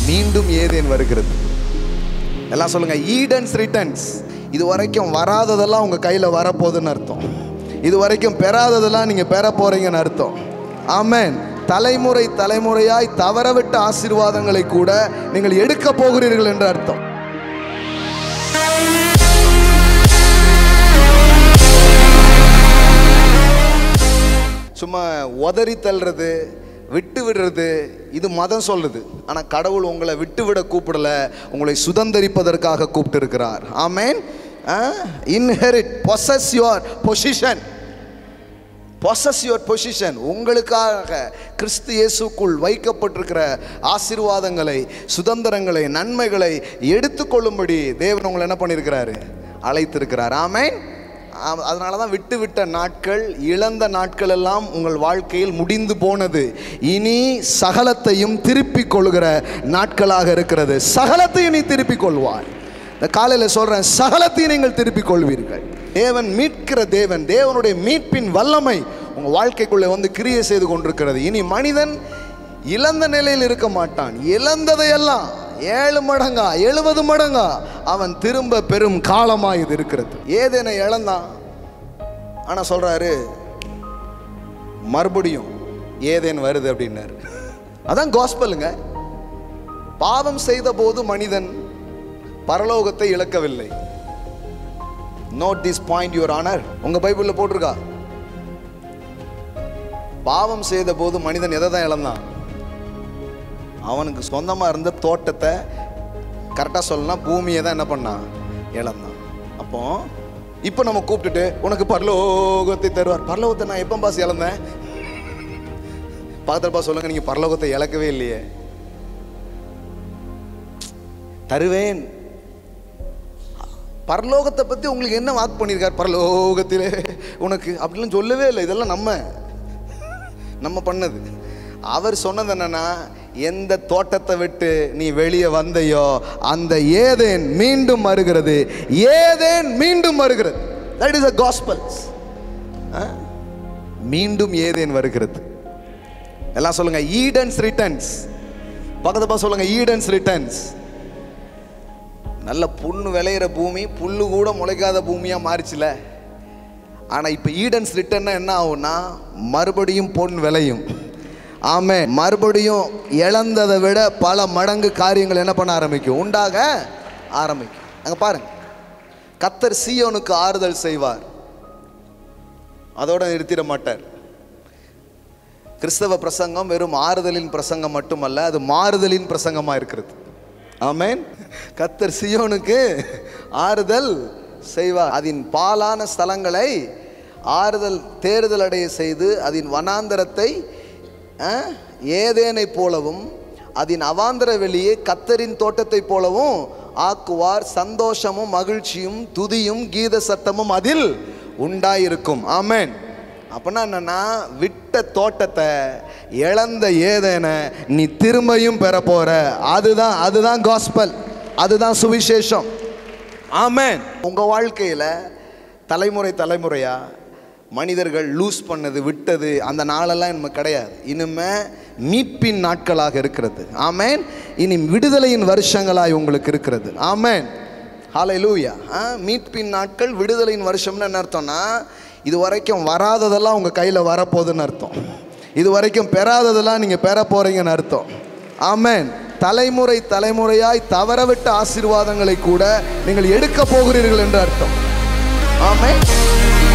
மீண்டும் ஏதேன் வருகிறது எல்லாம் சொல்லுங்க ஈடன்ஸ் ரிட்டர்ன்ஸ் இது வரைக்கும் வராததெல்லாம் உங்க கையில வரப்போகுதுன்னு அர்த்தம் இது வரைக்கும் பெறாததெல்லாம் நீங்க பெற போறீங்கன்னு அர்த்தம் ஆமென் தலைமுறை தலைமுறையாய் தவறவிட்ட ஆசீர்வாதங்களை கூட நீங்கள் எடுக்க போகிறீர்கள் என்று அர்த்தம் சும்மா உதறி தள்ளுறது விட்டு விடுறது இது மதம் சொல்லுது ஆனால் கடவுள் உங்களை விட்டு விட கூப்பிடல உங்களை சுதந்தரிப்பதற்காக கூப்பிட்டு இருக்கிறார் ஆமேன் inherit possess your position possess your position உங்களுக்காக கிறிஸ்து இயேசுக்குள் வைக்கப்பட்டிருக்கிற ஆசீர்வாதங்களை சுதந்திரங்களை நன்மைகளை எடுத்துக்கொள்ளும்படி தேவன் உங்களை என்ன பண்ணியிருக்கிறாரு அழைத்திருக்கிறார் ஆமேன் அதனால தான் விட்டு விட்ட நாட்கள் இழந்த நாட்கள் எல்லாம் உங்கள் வாழ்க்கையில் முடிந்து போனது இனி சகலத்தையும் திருப்பிக் கொள்கிற நாட்களாக இருக்கிறது சகலத்தையும் நீ திருப்பிக் கொள்வாய் இந்த காலையில் சொல்றேன் சகலத்தையும் நீங்கள் திருப்பிக் கொள்வீர்கள் தேவன் மீட்கிற தேவன் தேவனுடைய மீட்பின் வல்லமை உங்க வாழ்க்கைக்குள்ளே வந்து கிரியை செய்து கொண்டிருக்கிறது இனி மனிதன் இழந்த நிலையில் இருக்க மாட்டான் இழந்ததையெல்லாம் ஏழு மடங்கா எழுபது மடங்கா அவன் திரும்ப பெரும் காலமாக இது இருக்கிறது ஏதேனை இழந்தான் ஆனா சொல்றாரு மறுபடியும் ஏதேன் வருது அப்படின்னாரு அதான் காஸ்பலுங்க பாவம் செய்த போது மனிதன் பரலோகத்தை இழக்கவில்லை note this point your honour உங்க பைபிள்ல போட்டிருக்கா பாவம் செய்த போது மனிதன் எதை தான் இழந்தான் அவனுக்கு சொந்தமாக இருந்த தோட்டத்தை கரெக்டாக சொல்லலாம் பூமியை தான் என்ன பண்ணான் இழந்தான் அப்போ இப்போ நம்ம கூப்பிட்டுட்டு உனக்கு பரலோகத்தை தருவார் பரலோகத்தை நான் எப்போ பாஸ் இழந்தேன் பக்கத்தில் பாஸ் சொல்லுங்க நீங்கள் பரலோகத்தை இழக்கவே இல்லையே தருவேன் பரலோகத்தை பற்றி உங்களுக்கு என்ன வாக்கு பண்ணியிருக்கார் பரலோகத்திலே உனக்கு அப்படிலாம் சொல்லவே இல்லை இதெல்லாம் நம்ம நம்ம பண்ணது அவர் சொன்னது என்னன்னா எந்த தோட்டத்தை விட்டு நீ வெளியே வந்தையோ அந்த ஏதேன் மீண்டும் வருகிறது ஏதேன் மீண்டும் வருகிறது தட் இஸ் அ காஸ்பல்ஸ் மீண்டும் ஏதேன் வருகிறது எல்லாம் சொல்லுங்க ஈடன்ஸ் ரிட்டர்ன்ஸ் பக்கத்து பக்கம் சொல்லுங்க ஈடன்ஸ் ரிட்டர்ன்ஸ் நல்ல புண்ணு விளையிற பூமி புல்லு கூட முளைக்காத பூமியா மாறிச்சுல ஆனா இப்ப ஈடன்ஸ் ரிட்டர்ன்னா என்ன ஆகும்னா மறுபடியும் பொன் விளையும் ஆமே மறுபடியும் இழந்ததை விட பல மடங்கு காரியங்கள் என்ன பண்ண ஆரம்பிக்கும் உண்டாக ஆரம்பிக்கும் அங்க பாருங்க கத்தர் சீயோனுக்கு ஆறுதல் செய்வார் அதோட நிறுத்திட மாட்டார் கிறிஸ்தவ பிரசங்கம் வெறும் ஆறுதலின் பிரசங்கம் மட்டுமல்ல அது மாறுதலின் பிரசங்கமா இருக்கிறது ஆமேன் கத்தர் சியோனுக்கு ஆறுதல் செய்வார் அதன் பாலான ஸ்தலங்களை ஆறுதல் தேறுதல் அடைய செய்து அதன் வனாந்தரத்தை அஹ், ஏதேனைப் போலவும் அதன் அவாந்தர வெளியே கத்தரின் தோட்டத்தைப் போலவும் ஆக்குவார் சந்தோஷமும் மகிழ்ச்சியும் துதியும் கீத சத்தமும் அதில் உண்டாயிருக்கும் ஆமென் அப்படின்னா என்னன்னா விட்ட தோட்டத்தை இழந்த ஏதேனை நீ திரும்பியும் பெற போற அதுதான் அதுதான் காஸ்பல் அதுதான் சுவிசேஷம் ஆமென் உங்க வாழ்க்கையில தலைமுறை தலைமுறையா மனிதர்கள் லூஸ் பண்ணது விட்டது அந்த நாளெல்லாம் நம்ம கிடையாது இனிமே மீட்பின் நாட்களாக இருக்கிறது ஆமென் இனி விடுதலையின் வருஷங்களாய் உங்களுக்கு இருக்கிறது ஆமென் ஹாலை லூயா மீட்பின் நாட்கள் விடுதலையின் வருஷம்னு என்ன அர்த்தம்னா இது வரைக்கும் வராததெல்லாம் உங்கள் கையில் வரப்போகுதுன்னு அர்த்தம் இது வரைக்கும் பெறாததெல்லாம் நீங்கள் பெற போகிறீங்கன்னு அர்த்தம் ஆமென் தலைமுறை தலைமுறையாய் தவறவிட்ட ஆசீர்வாதங்களை கூட நீங்கள் எடுக்க போகிறீர்கள் என்று அர்த்தம் ஆமென்